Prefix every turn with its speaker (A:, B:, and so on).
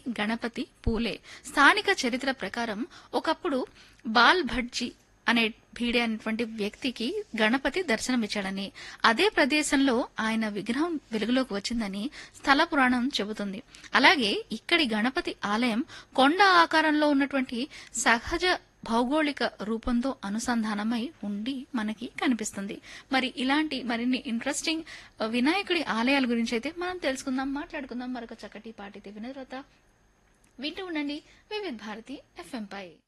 A: గణపతి పూలే స్థానిక చరిత్ర ప్రకారం ఒకప్పుడు బాల్ భట్జీ అనే భీడే అనేటువంటి వ్యక్తికి గణపతి దర్శనమిచ్చాడని అదే ప్రదేశంలో ఆయన విగ్రహం వెలుగులోకి వచ్చిందని స్థల పురాణం చెబుతుంది అలాగే ఇక్కడి గణపతి ఆలయం కొండ ఆకారంలో ఉన్నటువంటి సహజ భౌగోళిక రూపంతో అనుసంధానమై ఉండి మనకి కనిపిస్తుంది మరి ఇలాంటి మరిన్ని ఇంట్రెస్టింగ్ వినాయకుడి ఆలయాల గురించి అయితే మనం తెలుసుకుందాం మాట్లాడుకుందాం మరొక చక్కటి పాటితే వినోదత వింటూ ఉండండి వివిధ భారతి ఎఫ్ఎం పై